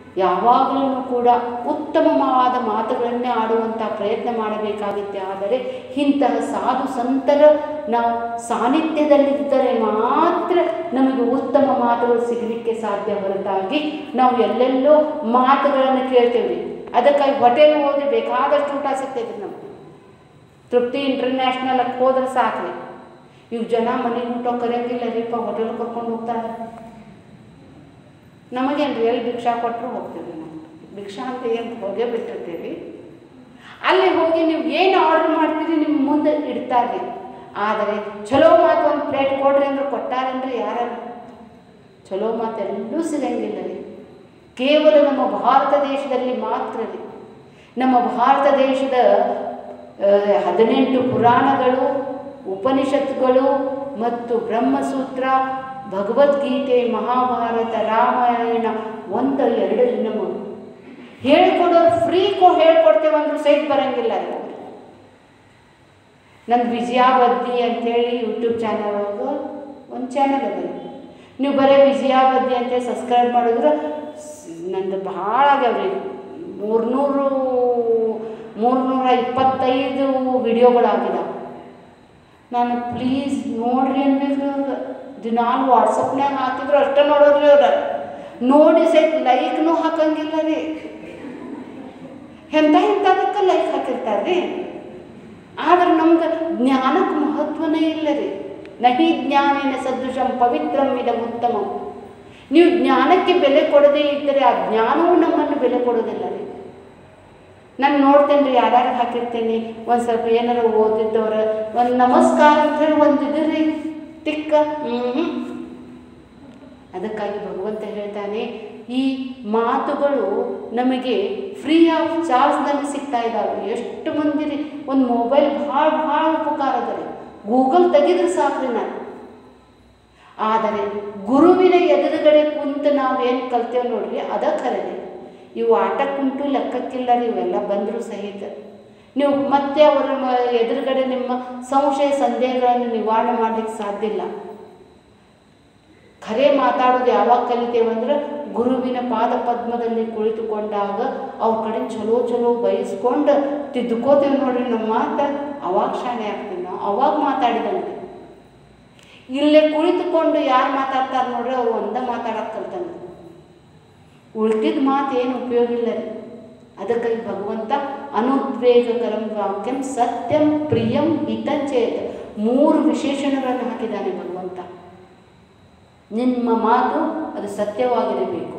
ಯಾವಾಗಲೂ ಕೂಡ ಉತ್ತಮವಾದ ಮಾತುಗಳನ್ನೇ ಆಡುವಂಥ ಪ್ರಯತ್ನ ಮಾಡಬೇಕಾಗುತ್ತೆ ಆದರೆ ಇಂತಹ ಸಾಧು ಸಂತರ ನಾವು ಸಾನ್ನಿಧ್ಯದಲ್ಲಿದ್ದರೆ ಮಾತ್ರ ನಮಗೆ ಉತ್ತಮ ಮಾತುಗಳು ಸಿಗಲಿಕ್ಕೆ ಸಾಧ್ಯ ಹೊರತಾಗಿ ನಾವು ಎಲ್ಲೆಲ್ಲೋ ಮಾತುಗಳನ್ನು ಕೇಳ್ತೇವೆ ಅದಕ್ಕಾಗಿ ಹೋಟೆಲ್ ಹೋದ್ರೆ ಬೇಕಾದಷ್ಟು ಊಟ ಸಿಗ್ತೈತೆ ನಮಗೆ ತೃಪ್ತಿ ಇಂಟರ್ನ್ಯಾಷನಲ್ ಹೋದ್ರೆ ಸಾಕ್ರಿ ಇವು ಜನ ಮನೆಗೆ ಊಟ ಕರೆಯಂಗಿಲ್ಲ ರೀಪ ಹೋಟೆಲ್ ಕರ್ಕೊಂಡು ಹೋಗ್ತಾರೆ ನಮಗೇನು ಎಲ್ಲಿ ಭಿಕ್ಷಾ ಕೊಟ್ಟರು ಹೋಗ್ತೀವಿ ನಾವು ಭಿಕ್ಷಾ ಅಂತ ಏನು ಹೋಗೇ ಬಿಟ್ಟಿರ್ತೀವಿ ಅಲ್ಲಿ ಹೋಗಿ ನೀವು ಏನು ಆರ್ಡರ್ ಮಾಡ್ತೀರಿ ನಿಮ್ಮ ಮುಂದೆ ಇಡ್ತಾರೆ ಆದರೆ ಚಲೋ ಮಾತು ಒಂದು ಪ್ಲೇಟ್ ಕೊಡ್ರಿ ಅಂದ್ರೆ ಕೊಟ್ಟಾರಂದ್ರೆ ಯಾರು ಚಲೋ ಮಾತು ಎಲ್ಲೂ ಸಿಗಂಗಿಲ್ಲ ರೀ ಕೇವಲ ನಮ್ಮ ಭಾರತ ದೇಶದಲ್ಲಿ ಮಾತ್ರ ರೀ ನಮ್ಮ ಭಾರತ ದೇಶದ ಆ, ಹದಿನೆಂಟು ಪುರಾಣಗಳು ಉಪನಿಷತ್ತುಗಳು ಮತ್ತು ಬ್ರಹ್ಮಸೂತ್ರ ಭಗವದ್ಗೀತೆ ಮಹಾಭಾರತ ರಾಮಾಯಣ ಒಂದು ಎರಡು ನಮಗೆ ಹೇಳ್ಕೊಡೋರು ಫ್ರೀ ಕೊ ಹೇಳ್ಕೊಡ್ತೇವೆ ಅಂದ್ರೂ ಸಹಿತ ಬರಂಗಿಲ್ಲ ರೀ ಅವ್ರು. ನಂದು ವಿಜಯಾವದ್ದಿ ಅಂಥೇಳಿ ಯೂಟ್ಯೂಬ್ ಚಾನಲ್ ಒಳಗೆ ಒಂದು ಚಾನಲ್ ಅದ ರೀ. ನೀವು ಬರೀ ವಿಜಯಾವದ್ದಿ ಅಂತೇಳಿ ಸಬ್ಸ್ಕ್ರೈಬ್ ಮಾಡಿದ್ರೆ ಸ್- ನಂದು ಭಾಳ ಆಗ್ಯಾವ್ರಿ ಮೂರ್ನೂರು ಮೂರ್ನೂರ ಇಪ್ಪತ್ತೈದು ವಿಡಿಯೋಗಳಾಗಿದಾವೆ ನಾನು ಪ್ಲೀಸ್ ನೋಡ್ರಿ ಅನ್ಬೇಕು ಅವ್ರು ದಿನಾಲು ವಾಟ್ಸಪ್ನ್ಯಾಗ ಹಾಕಿದ್ರು ಅಷ್ಟೇ ನೋಡೋದ್ರಿ ಅವ್ರು ನೋಡಿ ಸಹಿತ ಲೈಕ್ನೂ ಹಾಕಂಗಿಲ್ಲ ರೀ ಎಂಥ ಎಂಥದಕ್ಕೆ ಲೈಕ್ ಹಾಕಿರ್ತಾರೆ ರೀ ಆದ್ರೆ ನಮ್ಗೆ ಜ್ಞಾನಕ್ಕೆ ಮಹತ್ವನೇ ಇಲ್ಲ ರೀ ನಹಿ ಜ್ಞಾನೇನ ಸದೃಶಂ ಪವಿತ್ರಂ ಇದಂ ಉತ್ತಮಂ ನೀವು ಜ್ಞಾನಕ್ಕೆ ಬೆಲೆ ಕೊಡದೇ ಇದ್ದರೆ ಆ ಜ್ಞಾನವೂ ನಮ್ಮನ್ನು ಬೆಲೆ ಕೊಡೋದಿಲ್ಲ ರೀ ನಾನು ನೋಡ್ತೇನೆ ರೀ ಯಾರ್ಯಾರು ಹಾಕಿರ್ತೇನೆ ಒಂದು ಸ್ವಲ್ಪ ಏನಾರು ಓದಿದ್ದವ್ರ ಒಂದು ನಮಸ್ಕಾರ ಅಂತ ಹೇಳಿ ಒಂದು ಇದ್ರಿ ಟಿಕ್ಕ ಹ್ಞೂ ಅದಕ್ಕಾಗಿ ಭಗವಂತ ಹೇಳ್ತಾನೆ ಈ ಮಾತುಗಳು ನಮಗೆ ಫ್ರೀ ಆಫ್ ಚಾರ್ಜ್ನಲ್ಲಿ ಸಿಗ್ತಾ ಇದ್ದಾವೆ ಎಷ್ಟು ಮಂದಿ ರೀ ಒಂದು ಮೊಬೈಲ್ ಭಾಳ ಭಾಳ ಉಪಕಾರ ಅದ ರೀ ಗೂಗಲ್ ತೆಗೆದ್ರೆ ಸಾಕ್ರಿ ನಾನು ಆದರೆ ಗುರುವಿನ ಎದುರುಗಡೆ ಕುಂತು ನಾವೇನು ಕಲ್ತೇವೆ ನೋಡ್ರಿ ಅದ ಖರೆ ರೀ. ಇವು ಆಟಕ್ಕುಂಟು ಲೆಕ್ಕಕ್ಕಿಲ್ಲ ರೀ ಇವೆಲ್ಲ ಬಂದರೂ ಸಹಿತ ನೀವು ಮತ್ತೆ ಅವರ ಮ- ಎದುರುಗಡೆ ನಿಮ್ಮ ಸಂಶಯ ಸಂದೇಹಗಳನ್ನು ನಿವಾರಣೆ ಮಾಡಲಿಕ್ಕೆ ಸಾಧ್ಯ ಇಲ್ಲ ಖರೆ ಮಾತಾಡೋದು ಯಾವಾಗ ಕಲಿತೇವಂದ್ರೆ ಗುರುವಿನ ಪಾದ ಪದ್ಮದಲ್ಲಿ ಕುಳಿತುಕೊಂಡಾಗ ಅವ್ರ ಕಡೆ ಚಲೋ ಚಲೋ ಬಯಸ್ಕೊಂಡು ತಿದ್ದುಕೋತೇವೆ ನೋಡ್ರಿ ನಮ್ಮ ಮಾತು ಅವಾಗ ಶಾಣೆ ಆಗ್ತೀವಿ ನಾವು ಅವಾಗ ಮಾತಾಡಿದಂಗೆ ಇಲ್ಲೇ ಕುಳಿತುಕೊಂಡು ಯಾರು ಮಾತಾಡ್ತಾರೆ ನೋಡ್ರಿ ಅವ್ರು ಒಂದ ಮಾತಾಡಕ್ಕೆ ಕಲ್ತಂಗೆ ಉಳ್ಕಿದ ಮಾತು ಏನು ಉಪಯೋಗ ಇಲ್ಲ ರೀ ಅದಕ್ಕಾಗಿ ಭಗವಂತ ಅನುದ್ವೇಗಕರಂ ವಾಕ್ಯಂ ಸತ್ಯಂ ಪ್ರಿಯಂ ಹಿತಂಚೇತ ಮೂರು ವಿಶೇಷಣಗಳನ್ನು ಹಾಕಿದ್ದಾನೆ ಭಗವಂತ ನಿಮ್ಮ ಮಾತು ಅದು ಸತ್ಯವಾಗಿರಬೇಕು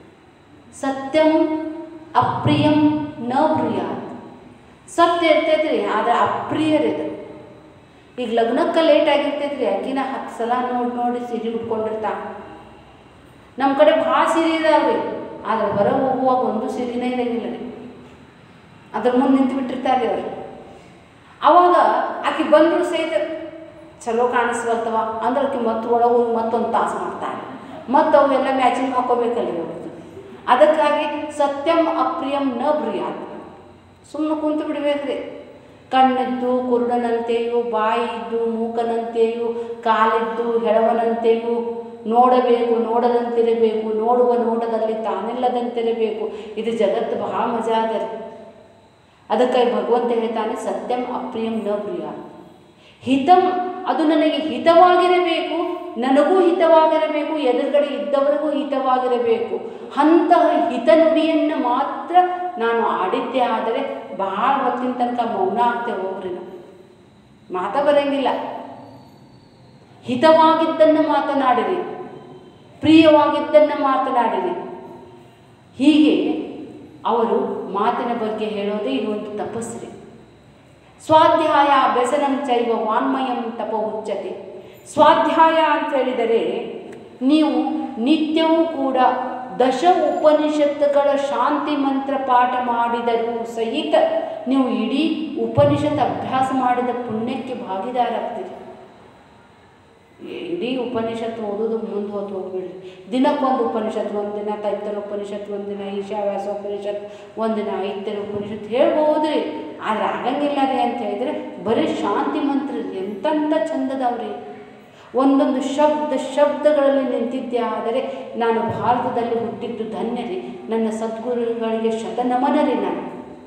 ಸತ್ಯಂ ಅಪ್ರಿಯಂ ನ ಪ್ರಿಯಾತ್ ಸತ್ಯ ಇರ್ತೈತ್ರಿ ಆದ್ರೆ ಅಪ್ರಿಯರಿದೆ ಈಗ ಲಗ್ನಕ್ಕೆ ಲೇಟ್ ಆಗಿರ್ತೈತ್ರಿ ಅಕ್ಕಿನ ಹತ್ತು ಸಲ ನೋಡಿ ನೋಡಿ ಸೀರೆ ಉಟ್ಕೊಂಡಿರ್ತಾ ನಮ್ಮ ಕಡೆ ಭಾಳ ಸೀರೆ ಇದಾವ್ರಿ ಆದ್ರೆ ಹೊರ ಹೋಗುವಾಗ ಒಂದು ಸೀರೆನೇ ಇರಂಗಿಲ್ಲ ರೀ ಅದ್ರ ಮುಂದೆ ನಿಂತು ಬಿಟ್ಟಿರ್ತಾರೆ ಅವ್ರು ಅವಾಗ ಆಕೆ ಬಂದರೂ ಸಹಿತ ಚಲೋ ಕಾಣಿಸ್ಬಲ್ತವ ಅಂದ್ರೆ ಆಕೆ ಮತ್ತೆ ಒಳಗೆ ಹೋಗಿ ಮತ್ತೊಂದು ತಾಸು ಮಾಡ್ತಾರೆ ಮತ್ತು ಅವೆಲ್ಲ ಮ್ಯಾಚಿಂಗ್ ಹಾಕೋಬೇಕಲ್ಲಿ ಅವ್ರದ್ದು ಅದಕ್ಕಾಗಿ ಸತ್ಯಂ ಅಪ್ರಿಯಂ ನ ಪ್ರಿಯಾತ್ ಸುಮ್ಮನೆ ಕುಂತು ಬಿಡ್ಬೇಕ್ರಿ ಕಣ್ಣಿದ್ದು ಕುರುಡನಂತೆಯೂ ಬಾಯಿದ್ದು ಮೂಕನಂತೆಯೂ ಕಾಲಿದ್ದು ಹೆಳವನಂತೆಯೂ ನೋಡಬೇಕು ನೋಡದಂತಿರಬೇಕು ನೋಡುವ ನೋಟದಲ್ಲಿ ತಾನಿಲ್ಲದಂತಿರಬೇಕು ಇದು ಜಗತ್ತು ಬಹಳ ಮಜಾ ಅದ ರೀ ಅದಕ್ಕಾಗಿ ಭಗವಂತ ಹೇಳ್ತಾನೆ ಸತ್ಯಂ ಅಪ್ರಿಯಂ ನ ಪ್ರಿಯ ಹಿತಂ ಅದು ನನಗೆ ಹಿತವಾಗಿರಬೇಕು ನನಗೂ ಹಿತವಾಗಿರಬೇಕು ಎದುರುಗಡೆ ಇದ್ದವರಿಗೂ ಹಿತವಾಗಿರಬೇಕು ಅಂತಹ ಹಿತ ನುಡಿಯನ್ನು ಮಾತ್ರ ನಾನು ಆಡಿದ್ದೆ ಆದರೆ ಬಹಳ ಹೊತ್ತಿನ ತನಕ ಮೌನ ಆಗ್ತೇವೆ ಹೋಗ್ರಿ ನಾವು ಮಾತ ಬರಂಗಿಲ್ಲ ಹಿತವಾಗಿದ್ದನ್ನು ಮಾತನಾಡಿರಿ ಪ್ರಿಯವಾಗಿದ್ದನ್ನು ಮಾತನಾಡಿರಿ ಹೀಗೆ ಅವರು ಮಾತಿನ ಬಗ್ಗೆ ಹೇಳೋದೇ ಇದು ಒಂದು ತಪಸ್ಸು ಸ್ವಾಧ್ಯಾಯ ವ್ಯಸನಂ ಚೈವ ವಾನ್ಮಯಂ ತಪ ಉಚ್ಚತೆ ಸ್ವಾಧ್ಯಾಯ ಅಂತ ಹೇಳಿದರೆ ನೀವು ನಿತ್ಯವೂ ಕೂಡ ದಶ ಉಪನಿಷತ್ತುಗಳ ಶಾಂತಿ ಮಂತ್ರ ಪಾಠ ಮಾಡಿದರೂ ಸಹಿತ ನೀವು ಇಡೀ ಉಪನಿಷತ್ ಅಭ್ಯಾಸ ಮಾಡಿದ ಪುಣ್ಯಕ್ಕೆ ಭಾಗಿದಾರಾಗ್ತೀರಿ ಇಡೀ ಉಪನಿಷತ್ತು ಓದೋದು ಮುಂದೆ ಹೋಗಿ ಹೋಗ್ಬಿಡ್ರಿ ದಿನಕ್ಕೊಂದು ಉಪನಿಷತ್ತು ಒಂದಿನ ತೈತರ ಉಪನಿಷತ್ತು ಒಂದಿನ ಈಶಾವ್ಯಾಸ ಉಪನಿಷತ್ ಒಂದಿನ ಐತರ ಉಪನಿಷತ್ ಹೇಳ್ಬೋದ್ರಿ ಆದ್ರೆ ಆಗಂಗಿಲ್ಲ ರೀ ಅಂತ ಹೇಳಿದ್ರೆ ಬರೀ ಶಾಂತಿ ಮಂತ್ರ ರೀ ಎಂತಂತ ಚಂದದವ್ರಿ ಒಂದೊಂದು ಶಬ್ದ ಶಬ್ದಗಳಲ್ಲಿ ನಿಂತಿದ್ದೆ ಆದರೆ ನಾನು ಭಾರತದಲ್ಲಿ ಹುಟ್ಟಿದ್ದು ಧನ್ಯರಿ ನನ್ನ ಸದ್ಗುರುಗಳಿಗೆ ಶತನಮನರಿ ನಾನು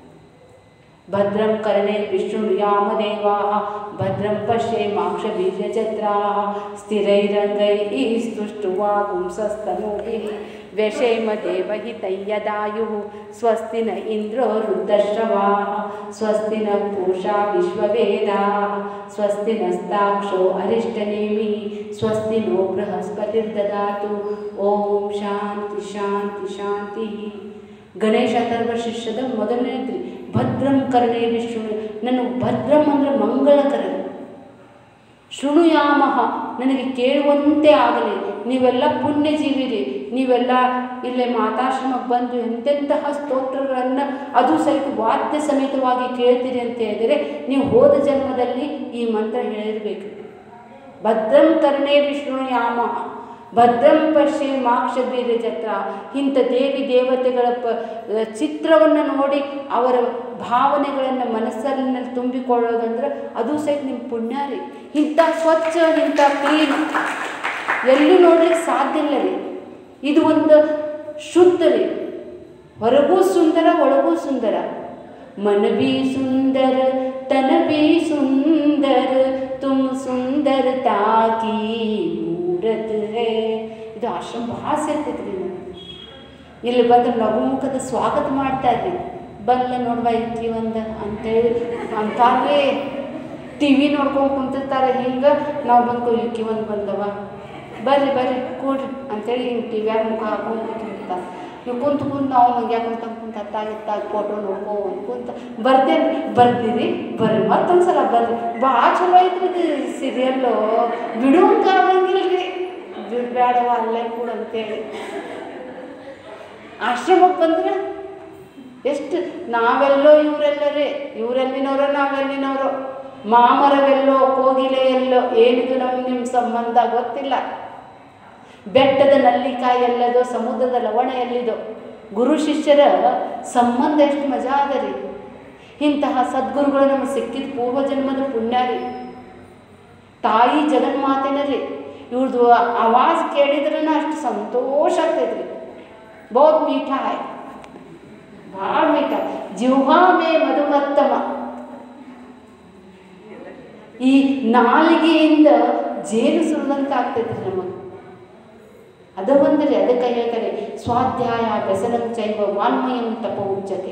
ಭದ್ರಂ ಕರ್ಣೇ ವಿಷ್ಣುರ್ಯಾಮದೇವಾ ಭದ್ರಂ ಪಶ್ಯೇಮಾಕ್ಷಬೀಜಚತ್ರಾ ಸ್ಥಿರೈರಂಗೈ ಸ್ತುಷ್ಟುವಾಗುಂಸಸ್ತನೂಭಿः ವ್ಯಷೇಮ ದೇವಹಿತಯ್ಯದಾಯುः ಸ್ವಸ್ತಿ ನ ಇಂದ್ರೋ ವೃದ್ಧಶ್ರವಾः ಸ್ವಸ್ತಿ ನ ಪೂಷಾ ವಿಶ್ವವೇದಾः ಸ್ವಸ್ತಿ ನಸ್ತಾಕ್ಷೋ ಅರಿಷ್ಟನೇಮಿ ಸ್ವಸ್ತಿ ನೋ ಬೃಹಸ್ಪತಿರ್ದದಾತು ಓಂ ಶಾಂತಿ ಶಾಂತಿ ಶಾಂತಿ ಗಣೇಶ ಅಥರ್ವ ಶಿಷ್ಯದ ಮೊದಲನೇದ್ರಿ ಭದ್ರಂ ಕರ್ಣೇ ವಿಷ್ಣು ನನಗೆ ಭದ್ರಂ ಅಂದರೆ ಮಂಗಳಕರ ಶೃಣುಯಾಮಹ ನನಗೆ ಕೇಳುವಂತೆ ಆಗಲಿ ನೀವೆಲ್ಲ ಪುಣ್ಯಜೀವಿರಿ ನೀವೆಲ್ಲ ಇಲ್ಲೇ ಮಾತಾಶ್ರಮಕ್ಕೆ ಬಂದು ಎಂತೆಂತಹ ಸ್ತೋತ್ರಗಳನ್ನು ಅದು ಸಹಿತ ವಾದ್ಯ ಸಮೇತವಾಗಿ ಕೇಳ್ತೀರಿ ಅಂತ ಹೇಳಿದರೆ ನೀವು ಹೋದ ಜನ್ಮದಲ್ಲಿ ಈ ಮಂತ್ರ ಹೇಳಿರಬೇಕು ಭದ್ರಂ ಕರ್ಣೇ ವಿಷ್ಣುಯಾಮಹ ಭದ್ರಂ ಪಶ್ಯೆ ಮಾಕ್ಷಬೀರ ಜತ್ರ ಇಂಥ ದೇವಿ ದೇವತೆಗಳ ಪ ಚಿತ್ರವನ್ನು ನೋಡಿ ಅವರ ಭಾವನೆಗಳನ್ನು ಮನಸ್ಸಲ್ಲಿ ತುಂಬಿಕೊಳ್ಳೋದಂದ್ರೆ ಅದು ಸಹಿತ ನಿಮ್ಮ ಪುಣ್ಯ ರೀ ಇಂಥ ಸ್ವಚ್ಛ ಇಂಥ ಕ್ಲೀನ್ ಎಲ್ಲೂ ನೋಡ್ಲಿಕ್ಕೆ ಸಾಧ್ಯ ಇಲ್ಲ ರೀ ಇದು ಒಂದು ಶುದ್ಧ ರೀ ಹೊರಗೂ ಸುಂದರ ಒಳಗೂ ಸುಂದರ ಮನ ಬಿ ಸುಂದರ ತನ ಬಿ ಸುಂದರ ತುಮ್ ಸುಂದರ ತಾಕಿ ಮೂರತ್ ಹೇ ಇದು ಆಶ್ರಮ ಭಾಳ ಸೇರ್ತೈತೆ ರೀ ನನಗೆ ಇಲ್ಲಿ ಬಂದ್ರೆ ನಗುಮುಖದ ಸ್ವಾಗತ ಮಾಡ್ತಾ ಇದ್ರಿ ಬಲ್ಲ ನೋಡ್ವಾ ಇಕ್ಕಿ ಒಂದು ಅಂತೇಳಿ ಅಂತಾರೇ ಟಿ ವಿ ನೋಡ್ಕೊಂಡು ಕುಂತಿರ್ತಾರೆ ಹಿಂಗೆ ನಾವು ಬಂದು ಇಕ್ಕಿ ಒಂದು ಬಂದವ ಬರ್ರಿ ಬರ್ರಿ ಕೂಡ್ರಿ ಅಂತೇಳಿ ಹಿಂಗೆ ಟಿ ವಿಯಾಗ ಮುಖ ಹಾಕೊಂಡು ಕುಂತಿರ್ತಾರೆ ನೀವು ಕುಂತು ಕುಂತು ನಾವು ಮಂಗ್ಯಾಗ ಕುಂತ ಕುಂತ ಹತ್ತಾಗಿತ್ತಾಗ ಫೋಟೋ ನೋಡ್ಕೊಂಡು ಕುಂತ ಬರ್ತೇನೆ ಬರ್ತೀರಿ ಬರ್ರಿ ಮತ್ತೊಂದು ಸಲ ಬರ್ರಿ ಭಾಳ ಚಲೋ ಐತ್ರಿ ಇದು ಸೀರಿಯಲ್ಲು ಬಿಡುವಂಗೆ ಆಗಂಗಿಲ್ಲ ರೀ ಬಿಡಬೇಡವ ಅಲ್ಲೇ ಕೂಡ ಅಂತೇಳಿ ಆಶ್ರಮಕ್ಕೆ ಬಂದ್ರೆ ಎಷ್ಟು ನಾವೆಲ್ಲೋ ಇವರೆಲ್ಲರೇ ಇವರೆಲ್ಲಿನವರೋ ನಾವೆಲ್ಲಿನವರೋ ಮಾಮರವೆಲ್ಲೋ ಕೋಗಿಲೆ ಎಲ್ಲೋ ಏನಿದು ನಮ್ಗೆ ನಿಮ್ಮ ಸಂಬಂಧ ಗೊತ್ತಿಲ್ಲ ಬೆಟ್ಟದ ನಲ್ಲಿಕಾಯಿ ಎಲ್ಲದೋ ಸಮುದ್ರದ ಲವಣ ಎಲ್ಲಿದೋ ಗುರು ಶಿಷ್ಯರ ಸಂಬಂಧ ಎಷ್ಟು ಮಜಾ ಅದ ರೀ ಇಂತಹ ಸದ್ಗುರುಗಳು ನಮಗೆ ಸಿಕ್ಕಿದ ಪೂರ್ವ ಜನ್ಮದ ಪುಣ್ಯ ರೀ ತಾಯಿ ಜಗನ್ಮಾತೆನ ರೀ ಇವ್ರದ್ದು ಆವಾಜ್ ಕೇಳಿದ್ರೆ ಅಷ್ಟು ಸಂತೋಷ ಆಗ್ತೈತೆ ರೀ ಬಹುತ್ ಮೀಠಾ है ಭಾಳ ಮೀಠ ಜಿಹ್ವಾ ಮೇ ಮಧುಮತ್ತಮ ಈ ನಾಲಿಗೆಯಿಂದ ಜೇನು ಸುರಿದಂತ ಆಗ್ತೈತೆ ನಮಗೆ ಅದ ಒಂದರೆ ಅದಕ್ಕೆ ಹೇಳ್ತಾರೆ ಸ್ವಾಧ್ಯಾಯ ವ್ಯಸನಂ ಚೈವ ವಾನ್ಮಯಂ ತಪ ಉಚ್ಯತೆ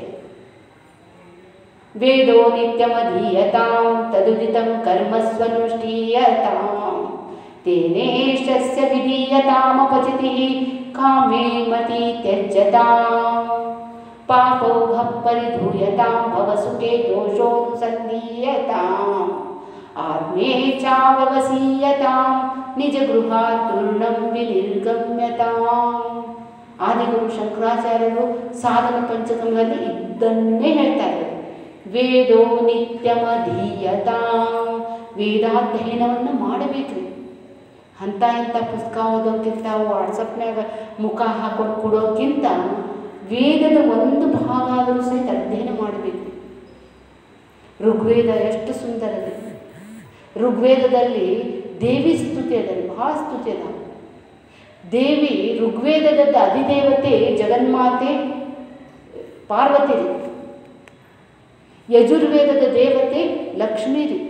ವೇದೋ ನಿತ್ಯಮಧೀಯತಾಂ ತದುದಿತಂ ಕರ್ಮಸ್ವನುಷ್ಠೀಯತಾಂ ತೇನೇಶಸ್ಯ ವಿಧೀಯತಾಮಪಚಿತಿಃ ಕಾಮೇ ಮತಿ ತ್ಯಜ್ಯತಾಂ ಪಾಪೌಘ ಪರಿಧೂಯತಾಂ ಭವಸುಖೇ ದೋಷೋನುಸಂಧೀಯತಾಂ ಆತ್ಮೇ ಚಾವ್ಯವಸೀಯತಾಂ ನಿಜ ಗೃಹಾತುರ್ಣಂ ವಿನಿರ್ಗಮ್ಯತಾಂ ಆದಿಗುರು ಶಂಕರಾಚಾರ್ಯರು ಸಾಧನ ಪಂಚಕಗಳಲ್ಲಿ ಇದನ್ನೇ ಹೇಳ್ತಾ ಇದ್ದಾರೆ ವೇದೋ ನಿತ್ಯಮಧೀಯತಾಂ ವೇದಾಧ್ಯಯನವನ್ನು ಮಾಡಬೇಕು ಅಂಥ ಇಂಥ ಪುಸ್ತಕ ಓದೋಕ್ಕಿಂತ ವಾಟ್ಸಪ್ನಾಗ ಮುಖ ಹಾಕೊಂಡು ಕೊಡೋಕ್ಕಿಂತ ವೇದದ ಒಂದು ಭಾಗ ಆದರೂ ಸಹಿತ ಅಧ್ಯಯನ ಮಾಡಬೇಕು ಋಗ್ವೇದ ಎಷ್ಟು ಸುಂದರ ಇದೆ ಋಗ್ವೇದದಲ್ಲಿ ದೇವಿ ಸ್ತುತಿ ಅದ ಭಾಳ ಸ್ತುತಿ ಅದ ದೇವಿ ಋಗ್ವೇದದ ಅಧಿದೇವತೆ ಜಗನ್ಮಾತೆ ಪಾರ್ವತಿ ರೀ ಯಜುರ್ವೇದದ ದೇವತೆ ಲಕ್ಷ್ಮೀ ರೀ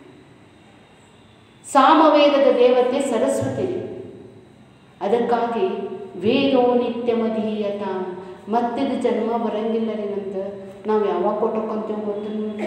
ಸಾಮವೇದದ ದೇವತೆ ಸರಸ್ವತಿ ರೀ ಅದಕ್ಕಾಗಿ ವೇದೋ ನಿತ್ಯಮಧೀಯತ ಮತ್ತಿದು ಜನ್ಮ ಬರಂಗಿಲ್ಲ ರೀ ನಂದು ನಾವು ಯಾವಾಗ ಕೊಟ್ಟೋಕೊಂತೀವಿ ಗೊತ್ತಿಲ್ಲ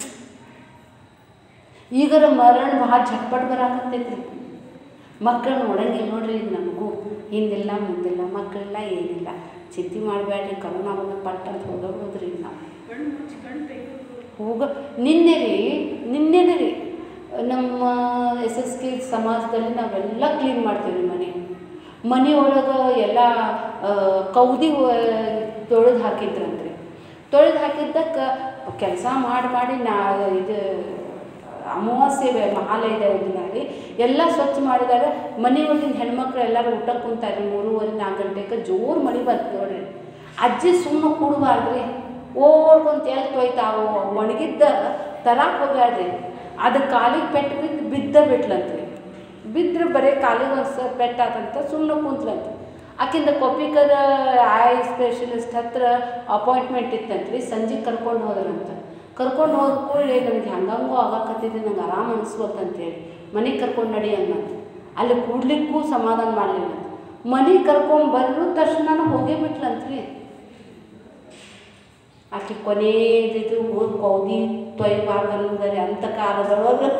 ಈಗರ ಮರಣ ಭಾಳ ಝಟ್ಪಟ್ ಬರಾಕತ್ತೈತ್ರಿ ಮಕ್ಕಳು ನೋಡಂಗಿಲ್ಲ ನೋಡ್ರಿ ಇದು ನಮಗೂ ಹಿಂದಿಲ್ಲ ಮುಂದಿಲ್ಲ ಮಕ್ಕಳೆಲ್ಲ ಏನಿಲ್ಲ ಚಿಂತೆ ಮಾಡಬೇಡ್ರಿ ಕರೋನಾ ಬಂದ ಪಟ್ಟ ಅಂತ ಹೋಗೋದ್ರಿ ನಾವು ಹೋಗ ನಿನ್ನೆ ರೀ ನಿನ್ನೆನೇ ರೀ ನಮ್ಮ ಎಸ್ ಎಸ್ ಕೆ ಸಮಾಜದಲ್ಲಿ ನಾವೆಲ್ಲ ಕ್ಲೀನ್ ಮಾಡ್ತೀವಿ ಮನೆ ಮನೆಯೊಳಗೆ ಎಲ್ಲ ಕೌದಿ ತೊಳೆದು ಹಾಕಿದ್ರಂತ್ರಿ ತೊಳೆದು ಹಾಕಿದ್ದಕ್ಕೆ ಕೆಲಸ ಮಾಡಿ ಮಾಡಿ ನಾ ಇದು ಅಮಾವಾಸ್ಯೆ ಮಹಾಲಯದ ದಿನ ರೀ ಎಲ್ಲ ಸ್ವಚ್ಛ ಮಾಡಿದಾಗ ಮನೆಯೊಳಗಿನ ಹೆಣ್ಮಕ್ಳು ಎಲ್ಲರೂ ಊಟಕ್ಕೆ ಕುಂತಾರೆ ಮೂರುವರೆ ನಾಲ್ಕು ಗಂಟೆಗೆ ಜೋರು ಮಳೆ ಬಂತು ನೋಡ್ರಿ ಅಜ್ಜಿ ಸುಮ್ಮನೆ ಕೂಡಬಾರ್ದ್ರಿ ಓಡ್ಕೊಂತ ಎಲ್ಲಿ ತೊಯ್ತಾವೋ ಒಣಗಿದ್ದ ತರಾಕ್ ಹೋಗ್ಯಾಡ್ರಿ ಅದು ಕಾಲಿಗೆ ಪೆಟ್ಟು ಬಿದ್ದು ಬಿದ್ದ ಬಿಟ್ಲಂತ್ರಿ ಬಿದ್ದರೆ ಬರೀ ಕಾಲಿಗೆ ಒಂದು ಸರ್ ಪೆಟ್ಟಾತಂತ ಸುಮ್ಮನೆ ಕುಂತ್ಲಂತ ಆಕಿಂದ ಕೊಪ್ಪಿಕರ ಐ ಸ್ಪೆಷಲಿಸ್ಟ್ ಹತ್ರ ಅಪಾಯಿಂಟ್ಮೆಂಟ್ ಇತ್ತಂತ್ರಿ ಸಂಜೆ ಕರ್ಕೊಂಡು ಹೋದರಂತ ಕರ್ಕೊಂಡು ಹೋದ ಕೂಡಲೇ ನನಗೆ ಹಂಗಂಗೂ ಆಗಾಕತ್ತಿದೆ ನಂಗೆ ಆರಾಮ ಅನಿಸ್ವತ್ತಂತೇಳಿ ಮನೆಗೆ ಕರ್ಕೊಂಡು ನಡಿ ಅನ್ನಂತ ಅಲ್ಲಿ ಕೂಡ್ಲಿಕ್ಕೂ ಸಮಾಧಾನ ಮಾಡಲಿಲ್ಲ ಮನೆಗೆ ಕರ್ಕೊಂಡು ಬರೋ ತಕ್ಷಣ ಹೋಗೇ ಬಿಟ್ಲಂತ್ರಿ ಆಕೆ ಕೊನೆಯದಿದು ಹೋಗಿ ಕೌದಿ ತೊಯ್ಬಾರ್ದು ಅನ್ನೋದರಿ ಅಂಥ ಕಾಲದೊಳಗೆ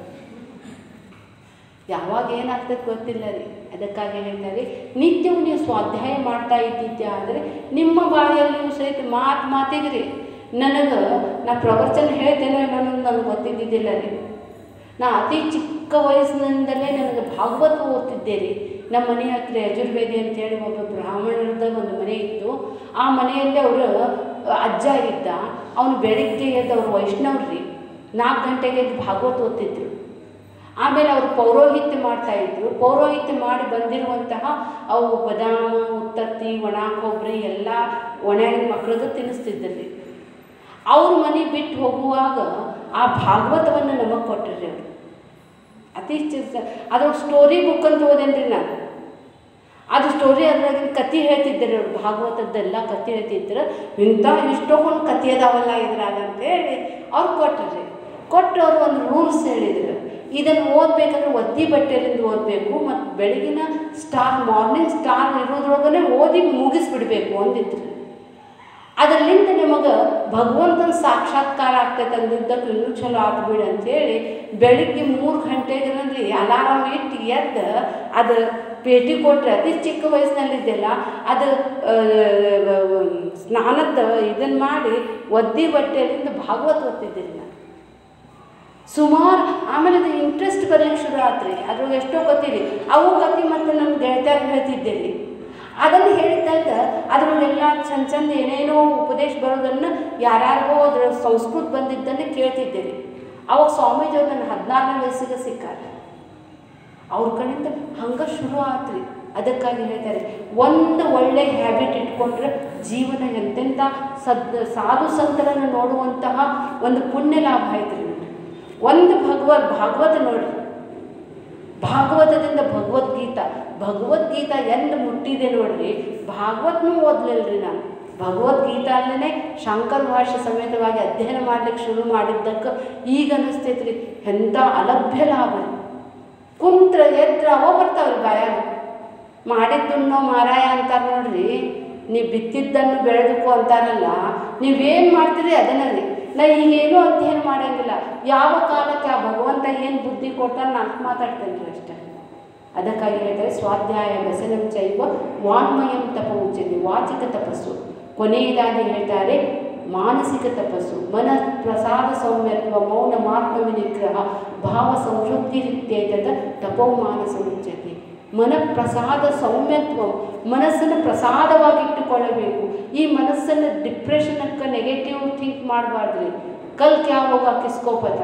ಯಾವಾಗ ಏನಾಗ್ತದೆ ಗೊತ್ತಿಲ್ಲ ರೀ ಅದಕ್ಕಾಗಿ ಹೇಳ್ತಾರೆ ನಿತ್ಯವೂ ನೀವು ಸ್ವಾಧ್ಯಾಯ ಮಾಡ್ತಾ ಇದ್ದಿದ್ದೆ ಆದರೆ ನಿಮ್ಮ ಬಾಯಲ್ಲಿಯೂ ಸಹಿತ ಮಾತು ಮಾತಿಗೆ ರೀ ನನಗೆ ನಾ ಪ್ರವಚನ ಹೇಳ್ತೇನೆ ಅನ್ನೋದು ನನಗೆ ಗೊತ್ತಿದ್ದಿದ್ದಿಲ್ಲ ರೀ ನಾ ಅತಿ ಚಿಕ್ಕ ವಯಸ್ಸಿನಿಂದಲೇ ನನಗೆ ಭಾಗವತ ಓದ್ತಿದ್ದೆ ರೀ ನಮ್ಮ ಮನೆ ಹತ್ರ ಯಜುರ್ವೇದಿ ಅಂತೇಳಿ ಒಬ್ಬ ಬ್ರಾಹ್ಮಣರದ ಒಂದು ಮನೆ ಇತ್ತು ಆ ಮನೆಯಲ್ಲಿ ಅವರು ಅಜ್ಜ ಇದ್ದ ಅವನು ಬೆಳಿಗ್ಗೆ ಎದ್ದು ಅವ್ರು ವೈಷ್ಣವ್ರು ರೀ ನಾಲ್ಕು ಗಂಟೆಗೆ ಎದ್ದು ಭಾಗವತ ಓದ್ತಿದ್ರು ಆಮೇಲೆ ಅವರು ಪೌರೋಹಿತ್ಯ ಮಾಡ್ತಾಯಿದ್ರು ಪೌರೋಹಿತ್ಯ ಮಾಡಿ ಬಂದಿರುವಂತಹ ಅವು ಬದಾಮ ಉತ್ತತ್ತಿ ಒಣ ಕೊಬ್ಬರಿ ಎಲ್ಲ ಒಣಗಿನ ಮಕ್ಳಿಗೆ ತಿನ್ನಿಸ್ತಿದ್ದರು ರೀ ಅವ್ರ ಮನೆ ಬಿಟ್ಟು ಹೋಗುವಾಗ ಆ ಭಾಗವತವನ್ನು ನಮಗೆ ಕೊಟ್ಟರು ಅವರು ಅತಿ ಚಿಕ್ಕ ಅದು ಸ್ಟೋರಿ ಬುಕ್ ಅಂತ ಓದೇನ್ರಿ ನಾನು ಅದು ಸ್ಟೋರಿ ಅದ್ರಾಗಿನ ಕತೆ ಹೇಳ್ತಿದ್ದರು ಅವ್ರು ಭಾಗವತದ್ದೆಲ್ಲ ಕತೆ ಹೇಳ್ತಿದ್ರು ಇಂಥ ಇಷ್ಟೊಂದು ಕತೆ ಅದಾವಲ್ಲ ಇದ್ರಾಗ ಅಂತೇಳಿ ಅವ್ರು ಕೊಟ್ಟರು ಕೊಟ್ಟು ಅವರು ಒಂದು ರೂಲ್ಸ್ ಹೇಳಿದರು ಇದನ್ನು ಓದಬೇಕಂದ್ರೆ ಒದ್ದಿ ಬಟ್ಟೆಲಿಂದ ಓದಬೇಕು ಮತ್ತು ಬೆಳಗಿನ ಸ್ಟಾರ್ ಮಾರ್ನಿಂಗ್ ಸ್ಟಾರ್ ಇರೋದ್ರೊಳಗನೆ ಓದಿ ಮುಗಿಸ್ಬಿಡ್ಬೇಕು ಅಂದಿದ್ರು ಅದರಲ್ಲಿಂದ ನಿಮಗೆ ಭಗವಂತನ ಸಾಕ್ಷಾತ್ಕಾರ ಆಗ್ತೈತೆ ಅಂದಿದ್ದಕ್ಕೆ ಇನ್ನೂ ಚಲೋ ಆಗ್ಬಿಡು ಅಂತೇಳಿ ಬೆಳಿಗ್ಗೆ ಮೂರು ಗಂಟೆಗೆ ಅಂದ್ರೆ ಅಲಾರಾಮ್ ಇಟ್ಟು ಎದ್ದು ಅದು ಭೇಟಿ ಕೊಟ್ಟರೆ ಅತಿ ಚಿಕ್ಕ ವಯಸ್ಸಿನಲ್ಲಿದ್ದೆಲ್ಲ ಅದು ಆ, ಸ್ನಾನದ ಇದನ್ನು ಮಾಡಿ ಒದ್ದಿ ಬಟ್ಟೆಯಲ್ಲಿಂದ ಭಾಗವತ ಓದ್ತಿದ್ದೀನಿ ನಾನು ಸುಮಾರು ಆಮೇಲೆ ಅದು ಇಂಟ್ರೆಸ್ಟ್ ಬರ್ಲಿಕ್ಕೆ ಶುರು ಆತ್ರಿ ಅದ್ರೊಳಗೆ ಎಷ್ಟೋ ಗೊತ್ತಿರಿ ಅವು ಕತೆ ಮತ್ತು ನಮ್ಮ ಗೆಳತಿಯರು ಹೇಳ್ತಿದ್ದೆ ರೀ ಅದನ್ನು ಹೇಳಿದಾಗ ಅದರೊಳಗೆಲ್ಲ ಚಂದ ಚಂದ ಏನೇನೋ ಉಪದೇಶ ಬರೋದನ್ನು ಯಾರ್ಯಾರಿಗೋ ಅದ್ರ ಸಂಸ್ಕೃತ ಬಂದಿದ್ದನ್ನು ಕೇಳ್ತಿದ್ದೆ ರೀ ಅವಾಗ ಸ್ವಾಮೀಜಿಯವ್ರು ನನ್ನ ಹದಿನಾರನೇ ವಯಸ್ಸಿಗೆ ಸಿಕ್ಕಾರೆ ಅವ್ರ ಕಡೆಯಿಂದ ಹಂಗೆ ಶುರು ಆತ್ರಿ ಅದಕ್ಕಾಗಿ ಹೇಳ್ತಾರೆ ಒಂದು ಒಳ್ಳೆ ಹ್ಯಾಬಿಟ್ ಇಟ್ಕೊಂಡ್ರೆ ಜೀವನ ಎಂತೆಂಥ ಸದ್ ಸಾಧು ಸಂತರನ್ನು ನೋಡುವಂತಹ ಒಂದು ಪುಣ್ಯ ಲಾಭ ಐತ್ರಿ ನೋಡ್ರಿ ಒಂದು ಭಗವದ್ ಭಾಗವತ ನೋಡಿ ಭಾಗವತದಿಂದ ಭಗವದ್ಗೀತಾ ಭಗವದ್ಗೀತಾ ಎಂದು ಮುಟ್ಟಿದೆ ನೋಡ್ರಿ ಭಾಗವತ್ನೂ ಓದ್ಲಿಲ್ರಿ ನಾನು ಭಗವದ್ಗೀತಾ ಅಲ್ಲೇ ಶಂಕರ ಭಾಷೆ ಸಮೇತವಾಗಿ ಅಧ್ಯಯನ ಮಾಡ್ಲಿಕ್ಕೆ ಶುರು ಮಾಡಿದ್ದಕ್ಕೆ ಈಗ ಅನಿಸ್ತೈತ್ರಿ ಎಂಥ ಅಲಭ್ಯ ಲಾಭ ರೀ ಕುಂತ್ರ ಎದ್ರ ಅವ ಬರ್ತಾವ್ರಿ ಬಾಯಾಗ ಮಾಡಿದ್ದನ್ನು ಮಾರಾಯ ಅಂತಾರೆ ನೋಡ್ರಿ ನೀವು ಬಿತ್ತಿದ್ದನ್ನು ಬೆಳೆದಕ್ಕೂ ಅಂತಾರಲ್ಲ ನೀವೇನು ಮಾಡ್ತೀರಿ ಅದನ್ನ ರೀ ನಾ ಈಗೇನೂ ಅಧ್ಯಯನ ಮಾಡಂಗಿಲ್ಲ ಯಾವ ಕಾಲಕ್ಕೆ ಆ ಭಗವಂತ ಏನು ಬುದ್ಧಿ ಕೊಡ್ತಾನೆ ನಾನು ಮಾತಾಡ್ತೇನೆ ರೀ ಅಷ್ಟೇ ಅದಕ್ಕಾಗಿ ಹೇಳ್ತಾರೆ ಸ್ವಾಧ್ಯಾಯ ವ್ಯಸನಂ ಚೈವ ವಾಣ್ಮಯಂ ತಪ ಉಚ್ಯತೆ ವಾಚಿಕ ತಪಸ್ಸು ಕೊನೆಯದಾಗಿ ಹೇಳ್ತಾರೆ ಮಾನಸಿಕ ತಪಸ್ಸು ಮನ ಪ್ರಸಾದ ಸೌಮ್ಯತ್ವ ಮೌನ ಮಾತ್ಮ ವಿನಿಗ್ರಹ ಭಾವ ಸಂಶುದ್ಧಿರಿತ್ಯೇತದ ತಪೋ ಮಾನಸ ಉಚ್ಯತೆ ಮನ ಪ್ರಸಾದ ಸೌಮ್ಯತ್ವ ಮನಸ್ಸನ್ನು ಪ್ರಸಾದವಾಗಿ ಇಟ್ಟುಕೊಳ್ಳಬೇಕು ಈ ಮನಸ್ಸನ್ನು ಡಿಪ್ರೆಷನಕ್ಕೆ ನೆಗೆಟಿವ್ ಥಿಂಕ್ ಮಾಡಬಾರ್ದ್ರಿ ಕಲ್ ಕ್ಯಾ ಹೋಗ ಕಿಸ್ಕೋ ಪತ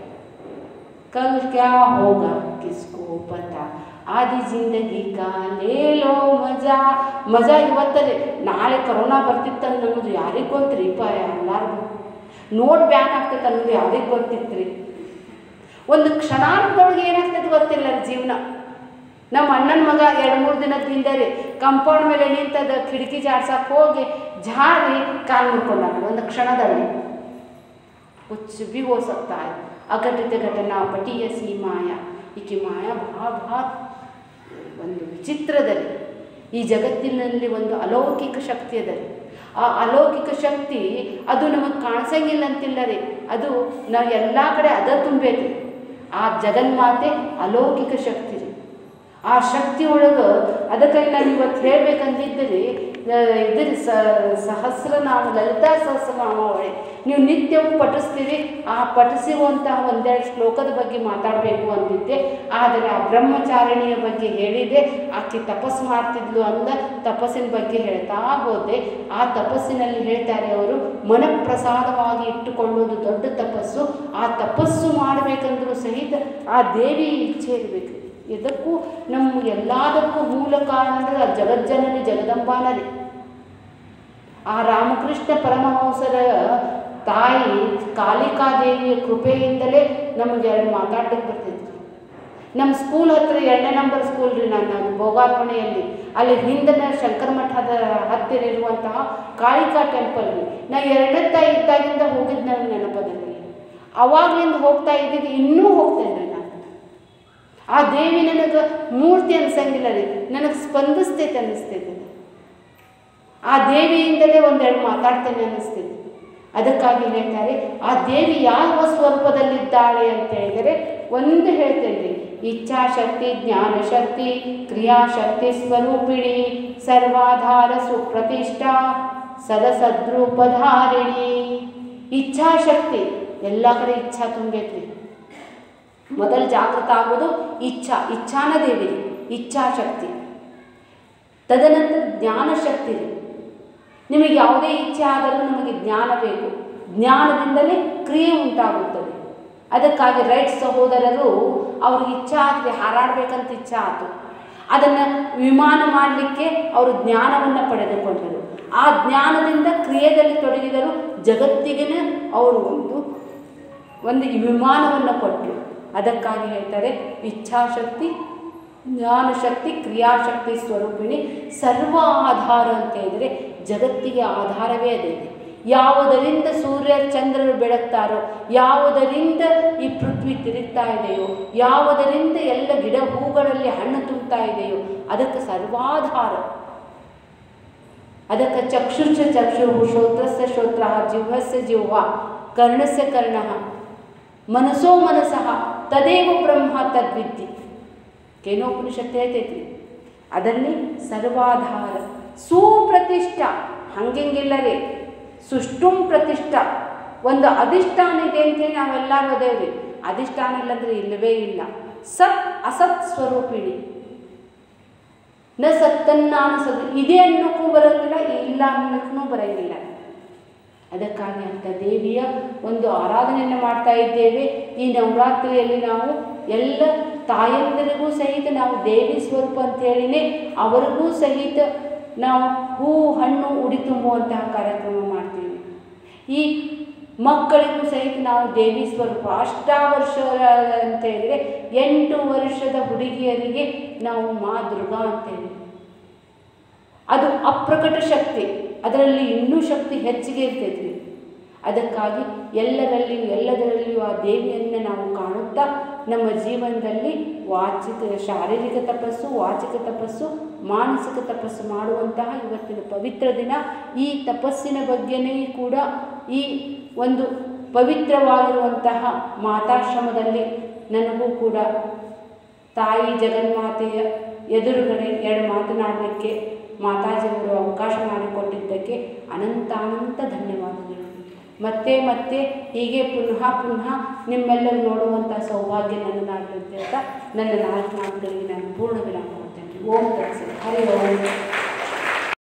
कल क्या होगा किसको पता ಆದಿ ಜಿಂದಗಿ ಕಾ ಲೇಲೋ ಮಜಾ ಮಜಾ ಇವತ್ತರೇ ನಾಳೆ ಕರೋನಾ ಬರ್ತಿತ್ತು ಅನ್ನೋದು ಯಾರಿಗೆ ಗೊತ್ತ್ರಿ ಪ ಎಲ್ಲರಿಗೂ ನೋಟ್ ಬ್ಯಾನ್ ಆಗ್ತೈತೆ ಅನ್ನೋದು ಯಾರಿಗೆ ಗೊತ್ತಿತ್ತು ಒಂದು ಕ್ಷಣಾರ್ಧದೊಳಗೆ ಏನಾಗ್ತದೆ ಗೊತ್ತಿಲ್ಲ ರೀ ಜೀವನ ನಮ್ಮ ಅಣ್ಣನ ಮಗ ಎರಡು ಮೂರು ದಿನದ ಹಿಂದೆ ರೀ ಕಂಪೌಂಡ್ ಮೇಲೆ ನಿಂತದ ಕಿಟಕಿ ಜಾಡ್ಸಕ್ಕೆ ಹೋಗಿ ಜಾರಿ ಕಾಲು ಮುರ್ಕೊಂಡಾಗ ಒಂದು ಕ್ಷಣದಲ್ಲಿ कुछ भी हो सकता है अघटित घटना पटिಯ ಸಿ ಮಾಯಾ ಈಕೆ ಮಾಯಾ ಬಹಳ ಬಹಳ ಒಂದು ವಿಚಿತ್ರದಲ್ಲಿ ಈ ಜಗತ್ತಿನಲ್ಲಿ ಒಂದು ಅಲೌಕಿಕ ಶಕ್ತಿ ಅದ ರೀ ಆ ಅಲೌಕಿಕ ಶಕ್ತಿ ಅದು ನಮಗೆ ಕಾಣಿಸಂಗಿಲ್ಲ ಅಂತಿಲ್ಲ ರೀ ಅದು ನಾವು ಎಲ್ಲ ಕಡೆ ಅದ ತುಂಬೈತಿ ಆ ಜಗನ್ಮಾತೆ ಅಲೌಕಿಕ ಶಕ್ತಿ ರೀ ಆ ಶಕ್ತಿ ಒಳಗೆ ಅದಕ್ಕಾಗಿ ನಾನು ಇವತ್ತು ಹೇಳ್ಬೇಕಂದಿದ್ದರೆ ಇದ್ರ ಸಹಸ್ರನಾಮ ಲಲಿತಾ ಸಹಸ್ರನಾಮ ಒಳ್ಳೆ ನೀವು ನಿತ್ಯವೂ ಪಠಿಸ್ತೀರಿ ಆ ಪಠಿಸುವಂತಹ ಒಂದೆರಡು ಶ್ಲೋಕದ ಬಗ್ಗೆ ಮಾತಾಡಬೇಕು ಅಂದಿದ್ದೆ ಆದರೆ ಆ ಬ್ರಹ್ಮಚಾರಿಣಿಯ ಬಗ್ಗೆ ಹೇಳಿದೆ ಆಕೆ ತಪಸ್ಸು ಮಾಡ್ತಿದ್ಲು ಅಂದ ತಪಸ್ಸಿನ ಬಗ್ಗೆ ಹೇಳ್ತಾ ಹೋದೆ ಆ ತಪಸ್ಸಿನಲ್ಲಿ ಹೇಳ್ತಾರೆ ಅವರು ಮನಪ್ರಸಾದವಾಗಿ ಇಟ್ಟುಕೊಳ್ಳುವುದು ದೊಡ್ಡ ತಪಸ್ಸು ಆ ತಪಸ್ಸು ಮಾಡಬೇಕಂದ್ರೂ ಸಹಿತ ಆ ದೇವಿ ಇಚ್ಛೆ ಇರಬೇಕು ಇದಕ್ಕೂ ನಮ್ಮ ಎಲ್ಲದಕ್ಕೂ ಮೂಲ ಕಾರಣ ಅಂದರೆ ಆ ಜಗಜ್ಜನನಿ ಜಗದಂಬಾನರಿ ಆ ರಾಮಕೃಷ್ಣ ಪರಮಹಂಸರ ತಾಯಿ ಕಾಳಿಕಾದೇವಿಯ ಕೃಪೆಯಿಂದಲೇ ನಮಗೆ ಎರಡು ಮಾತಾಡ್ಲಿಕ್ಕೆ ಬರ್ತಿದ್ರು ನಮ್ಮ ಸ್ಕೂಲ್ ಹತ್ರ ಎರಡನೇ ನಂಬರ್ ಸ್ಕೂಲ್ ರೀ ನಾನು ಬೋಗಾರ್ಮಣೆಯಲ್ಲಿ ಅಲ್ಲಿ ಹಿಂದಿನ ಶಂಕರ ಮಠದ ಹತ್ತಿರ ಇರುವಂತಹ ಕಾಳಿಕಾ ಟೆಂಪಲ್ ರೀ ನಾ ಎರಡನೇ ಇದ್ದಾಗಿಂದ ಹೋಗಿದ್ದು ನನಗೆ ನೆನಪದಲ್ಲಿ ಅವಾಗ್ಲಿಂದ ಹೋಗ್ತಾ ಇದ್ದಿದ್ದು ಇನ್ನೂ ಹೋಗ್ತೇನೆ ರೀ ನಾನು ಆ ದೇವಿ ನನಗೆ ಮೂರ್ತಿ ಅನ್ಸಂಗಿಲ್ಲ ರೀ ನನಗೆ ಸ್ಪಂದಿಸ್ತೈತೆ ಅನ್ನಿಸ್ತೈತೆ ಅದು. ಆ ದೇವಿಯಿಂದಲೇ ಒಂದೆರಡು ಮಾತಾಡ್ತೇನೆ ಅನ್ನಿಸ್ತೈತೆ ಅದಕ್ಕಾಗಿ ಹೇಳ್ತಾರೆ ಆ ದೇವಿ ಯಾವ ಸ್ವರೂಪದಲ್ಲಿದ್ದಾಳೆ ಅಂತ ಹೇಳಿದರೆ ಒಂದು ಹೇಳ್ತೇನೆ ರೀ ಇಚ್ಛಾಶಕ್ತಿ ಜ್ಞಾನಶಕ್ತಿ ಕ್ರಿಯಾಶಕ್ತಿ ಸ್ವರೂಪಿಣಿ ಸರ್ವಾಧಾರ ಸುಪ್ರತಿಷ್ಠಾ ಸದಸದ್ರೂಪಧಾರಿಣಿ ಇಚ್ಛಾಶಕ್ತಿ ಎಲ್ಲ ಕಡೆ ಇಚ್ಛಾ ತುಂಬೈತ್ರಿ ಮೊದಲು ಜಾಗೃತ ಆಗೋದು ಇಚ್ಛಾ ಇಚ್ಛಾನ ದೇವಿ ರೀ ಇಚ್ಛಾಶಕ್ತಿ ತದನಂತರ ಜ್ಞಾನಶಕ್ತಿ ರೀ ನಿಮಗೆ ಯಾವುದೇ ಇಚ್ಛೆ ಆದರೂ ನಮಗೆ ಜ್ಞಾನ ಬೇಕು ಜ್ಞಾನದಿಂದಲೇ ಕ್ರಿಯೆ ಉಂಟಾಗುತ್ತದೆ ಅದಕ್ಕಾಗಿ ರೈಟ್ ಸಹೋದರರು ಅವ್ರಿಗೆ ಇಚ್ಛೆ ಆದರೆ ಹಾರಾಡಬೇಕಂತ ಇಚ್ಛೆ ಆಯಿತು ಅದನ್ನು ವಿಮಾನ ಮಾಡಲಿಕ್ಕೆ ಅವರು ಜ್ಞಾನವನ್ನು ಪಡೆದುಕೊಂಡರು ಆ ಜ್ಞಾನದಿಂದ ಕ್ರಿಯೆಯಲ್ಲಿ ತೊಡಗಿದರು ಜಗತ್ತಿಗೆ ಅವರು ಒಂದು ಒಂದು ವಿಮಾನವನ್ನು ಕೊಟ್ಟರು ಅದಕ್ಕಾಗಿ ಹೇಳ್ತಾರೆ ಇಚ್ಛಾಶಕ್ತಿ ಜ್ಞಾನಶಕ್ತಿ ಕ್ರಿಯಾಶಕ್ತಿ ಸ್ವರೂಪಿಣಿ ಸರ್ವ ಆಧಾರ ಅಂತ ಹೇಳಿದರೆ ಜಗತ್ತಿಗೆ ಆಧಾರವೇ ಅದೇ ಇದೆ ಯಾವುದರಿಂದ ಸೂರ್ಯ ಚಂದ್ರರು ಬೆಳಗ್ತಾರೋ ಯಾವುದರಿಂದ ಈ ಪೃಥ್ವಿ ತಿರುಗ್ತಾ ಇದೆಯೋ ಯಾವುದರಿಂದ ಎಲ್ಲ ಗಿಡ ಹೂಗಳಲ್ಲಿ ಹಣ್ಣು ತುಂಬುತ್ತಾ ಇದೆಯೋ ಅದಕ್ಕೆ ಸರ್ವಾಧಾರ ಅದಕ್ಕೆ ಚಕ್ಷುಷ ಚಕ್ಷು ಶ್ರೋತ್ರಸ್ಯ ಶ್ರೋತ್ರ ಜಿಹ್ವಸ್ಯ ಜಿಹ್ವ ಕರ್ಣಸ್ಯ ಕರ್ಣ ಮನಸೋ ಮನಸಃ ತದೇವ ಬ್ರಹ್ಮ ತದ್ವಿದ್ಯೆ ಕೇನೋಪನಿಷತ್ತು ಹೇಳ್ತೈತಿ ಅದನ್ನೇ ಸರ್ವಾಧಾರ ಸುಪ್ರತಿಷ್ಠ ಹಂಗೆಂಗಿಲ್ಲ ರೀ ಸುಷ್ಟುಂ ಪ್ರತಿಷ್ಠ ಒಂದು ಅಧಿಷ್ಠಾನ ಇದೆ ಅಂತೇಳಿ ನಾವೆಲ್ಲರೂ ಅದೇವ್ರಿ ಅಧಿಷ್ಠಾನ ಇಲ್ಲಂದ್ರೆ ಇಲ್ಲವೇ ಇಲ್ಲ ಸತ್ ಅಸತ್ ಸ್ವರೂಪಿಣಿ ನ ಸತ್ತನ್ನ ಅನಿಸೋದು ಇದೆ ಅನ್ನೋಕ್ಕೂ ಬರೋಂಗಿಲ್ಲ ಇಲ್ಲ ಅನ್ನೋಕ್ಕೂ ಬರೋಂಗಿಲ್ಲ ಅದಕ್ಕಾಗಿ ಅಂತ ದೇವಿಯ ಒಂದು ಆರಾಧನೆಯನ್ನು ಮಾಡ್ತಾ ಇದ್ದೇವೆ ಈ ನವರಾತ್ರಿಯಲ್ಲಿ ನಾವು ಎಲ್ಲ ತಾಯಂದಿರಿಗೂ ಸಹಿತ ನಾವು ದೇವಿ ಸ್ವರೂಪ ಅಂತೇಳಿನೇ ಅವರಿಗೂ ಸಹಿತ ನಾವು ಹೂ ಹಣ್ಣು ಉಡಿ ತುಂಬುವಂತಹ ಕಾರ್ಯಕ್ರಮ ಮಾಡ್ತೀವಿ ಈ ಮಕ್ಕಳಿಗೂ ಸಹಿತ ನಾವು ದೇವಿ ಸ್ವರೂಪ ಅಷ್ಟಾವರ್ಷ ಅಂತ ಹೇಳಿದರೆ ಎಂಟು ವರ್ಷದ ಹುಡುಗಿಯರಿಗೆ ನಾವು ಮಾ ದುರ್ಗಾ ಅಂತೇಳಿ ಅದು ಅಪ್ರಕಟ ಶಕ್ತಿ ಅದರಲ್ಲಿ ಇನ್ನೂ ಶಕ್ತಿ ಹೆಚ್ಚಿಗೆ ಇರ್ತೈತಿ ಅದಕ್ಕಾಗಿ ಎಲ್ಲರಲ್ಲಿಯೂ ಎಲ್ಲದರಲ್ಲಿಯೂ ಆ ದೇವಿಯನ್ನು ನಾವು ಕಾಣುತ್ತಾ ನಮ್ಮ ಜೀವನದಲ್ಲಿ ವಾಚಿಕ ಶಾರೀರಿಕ ತಪಸ್ಸು ವಾಚಿಕ ತಪಸ್ಸು ಮಾನಸಿಕ ತಪಸ್ಸು ಮಾಡುವಂತಹ ಇವತ್ತಿನ ಪವಿತ್ರ ದಿನ ಈ ತಪಸ್ಸಿನ ಬಗ್ಗೆನೇ ಕೂಡ ಈ ಒಂದು ಪವಿತ್ರವಾಗಿರುವಂತಹ ಮಾತಾಶ್ರಮದಲ್ಲಿ ನನಗೂ ಕೂಡ ತಾಯಿ ಜಗನ್ಮಾತೆಯ ಎದುರುಗಡೆ ಎರಡು ಮಾತನಾಡಲಿಕ್ಕೆ ಮಾತಾಜಿಯವರು ಅವಕಾಶ ಮಾಡಿಕೊಟ್ಟಿದ್ದಕ್ಕೆ ಅನಂತ ಅನಂತ ಧನ್ಯವಾದಗಳು ಮತ್ತೆ ಮತ್ತೆ ಹೀಗೆ ಪುನಃ ಪುನಃ ನಿಮ್ಮೆಲ್ಲರೂ ನೋಡುವಂಥ ಸೌಭಾಗ್ಯ ನನ್ನದಾಗಲಿ ಅಂತ ನನ್ನ ನಾಲ್ಕು ಮಾತುಗಳಿಗೆ ನಾನು ಪೂರ್ಣ ವಿರಾಮ ಕೊಡ್ತೇನೆ ಓಂ